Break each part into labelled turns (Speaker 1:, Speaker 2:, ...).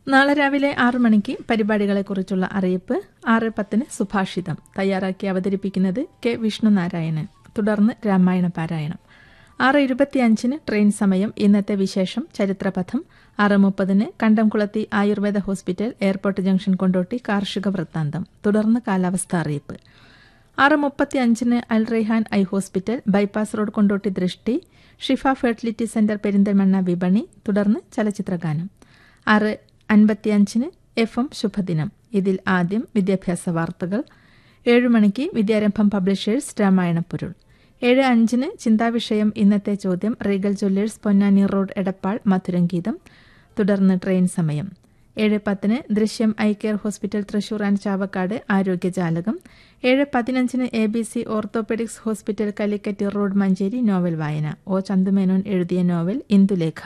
Speaker 1: നാളെ രാവിലെ ആറു മണിക്ക് പരിപാടികളെക്കുറിച്ചുള്ള അറിയിപ്പ് ആറ് പത്തിന് സുഭാഷിതം തയ്യാറാക്കി അവതരിപ്പിക്കുന്നത് കെ വിഷ്ണുനാരായണൻ തുടർന്ന് രാമായണ പാരായണം ആറ് ഇരുപത്തിയഞ്ചിന് ട്രെയിൻ സമയം ഇന്നത്തെ വിശേഷം ചരിത്രപഥം ആറ് മുപ്പതിന് Kandamkulathi Ayurveda hospital airport junction Kondotty കാർഷിക വൃത്താന്തം തുടർന്ന് കാലാവസ്ഥ അറിയിപ്പ് ആറ് മുപ്പത്തി അഞ്ചിന് Al Raihan eye hospital bypass road Kondotty Drishti Shifa fertility centre Perinthalmanna വിപണി തുടർന്ന് ചലച്ചിത്രഗാനം ആറ് അൻപത്തിയഞ്ചിന് എഫ് എം ശുഭദിനം ഇതിൽ ആദ്യം വിദ്യാഭ്യാസ വാർത്തകൾ ഏഴു മണിക്ക് വിദ്യാരംഭം പബ്ലിഷേഴ്സ് രാമായണപ്പൊരുൾ ഏഴ് അഞ്ചിന് ചിന്താവിഷയം ഇന്നത്തെ ചോദ്യം Regal Jewellers Ponnani road Edappal മധുരംഗീതം തുടർന്ന് ട്രെയിൻ സമയം ഏഴ് പത്തിന് Drishyam eye care hospital Thrissur and Chavakkad ആരോഗ്യജാലകം ഏഴ് പതിനഞ്ചിന് A B C orthopaedics hospital Calicut road Manjeri novel വായന ഒ ചന്തുമേനോൻ എഴുതിയ നോവൽ ഇന്ദുലേഖ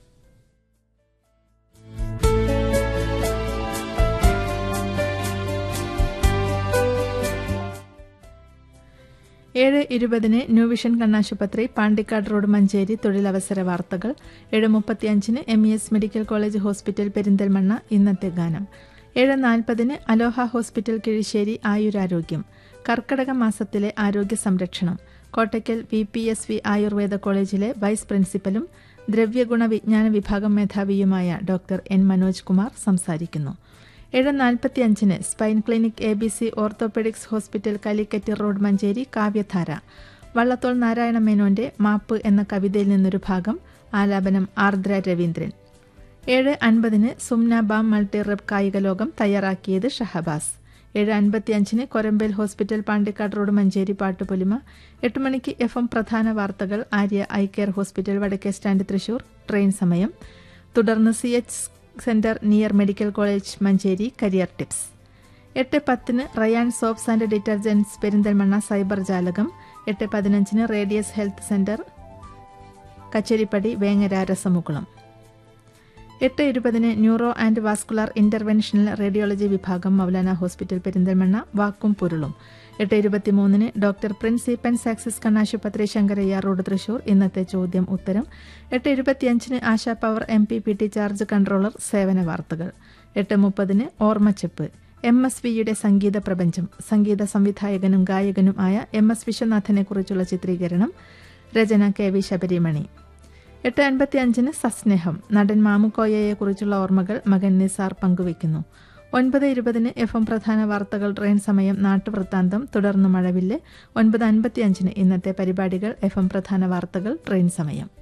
Speaker 1: ഏഴ് ഇരുപതിന് ന്യൂ വിഷൻ കണ്ണാശുപത്രി പാണ്ടിക്കാട് റോഡ് മഞ്ചേരി തൊഴിലവസര വാർത്തകൾ ഏഴ് മുപ്പത്തിയഞ്ചിന് M E S medical college hospital Perinthalmanna ഇന്നത്തെ ഗാനം ഏഴ് നാൽപ്പതിന് അലോഹ ഹോസ്പിറ്റൽ കിഴിശ്ശേരി ആയുരാരോഗ്യം കർക്കടക മാസത്തിലെ ആരോഗ്യ സംരക്ഷണം Kottakkal V P S V Ayurveda കോളേജിലെ വൈസ് പ്രിൻസിപ്പലും ദ്രവ്യഗുണ വിജ്ഞാന വിഭാഗം മേധാവിയുമായ ഡോക്ടർ എൻ മനോജ് കുമാർ സംസാരിക്കുന്നു ഏഴ് നാൽപ്പത്തിയഞ്ചിന് spine clinic A B C orthopaedics hospital Calicut road Manjeri കാവ്യധാര വള്ളത്തോൾ നാരായണ മേനോന്റെ മാപ്പ് എന്ന കവിതയിൽ നിന്നൊരു ഭാഗം ആലാപനം ആർദ്ര രവീന്ദ്രൻ ഏഴ് അൻപതിന് സുംന ബാം മൾട്ടി റെബ് കായിക ലോകം തയ്യാറാക്കിയത് ഷഹബാസ് ഏഴ് അൻപത്തിയഞ്ചിന് കൊരമ്പേൽ ഹോസ്പിറ്റൽ പാണ്ടിക്കാട് റോഡ് മഞ്ചേരി പാട്ടുപൊലിമ എട്ട് മണിക്ക് എഫ് എം പ്രധാന വാർത്തകൾ ആര്യ ഐ കെയർ ഹോസ്പിറ്റൽ വടക്കേ സ്റ്റാൻഡ് തൃശൂർ ട്രെയിൻ സമയം തുടർന്ന് C H centre near medical college Manjeri career tips എട്ട് പത്തിന് Rayan soaps and detergents Perinthalmanna cyber ജാലകം എട്ട് പതിനഞ്ചിന് radius health centre Kacheripady Vengara രസമുകുളം എട്ട് ഇരുപതിന് neuro and vascular interventional radiology വിഭാഗം മൗലാന ഹോസ്പിറ്റൽ പെരിന്തൽമണ്ണ വാക്കും പൊരുളും എട്ട് ഇരുപത്തിമൂന്നിന് ഡോക്ടർ പ്രിൻസി പെൻസ് ആക്സിസ് കണ്ണാശുപത്രി ശങ്കരയ്യ റോഡ് തൃശൂർ ഇന്നത്തെ ചോദ്യം ഉത്തരം എട്ട് ഇരുപത്തിയഞ്ചിന് Asha power M P P T charge controller സേവന വാർത്തകൾ എട്ട് മുപ്പതിന് ഓർമ്മച്ചെപ്പ് എം എസ് വിയുടെ സംഗീത പ്രപഞ്ചം സംഗീത സംവിധായകനും ഗായകനും ആയ എം എസ് വിശ്വനാഥനെ കുറിച്ചുള്ള ചിത്രീകരണം രചന കെ വി ശബരിമണി എട്ട് അൻപത്തി അഞ്ചിന് സസ്നേഹം നടൻ മാമുക്കോയയെ കുറിച്ചുള്ള ഓർമ്മകൾ മകൻ നിസാർ പങ്കുവയ്ക്കുന്നു ഒൻപത് ഇരുപതിന് എഫ് എം പ്രധാന വാർത്തകൾ ട്രെയിൻ സമയം നാട്ടുവൃത്താന്തം തുടർന്ന് മഴവില്ല് ഒൻപത് അൻപത്തിയഞ്ചിന് ഇന്നത്തെ പരിപാടികൾ എഫ് എം പ്രധാന വാർത്തകൾ ട്രെയിൻ സമയം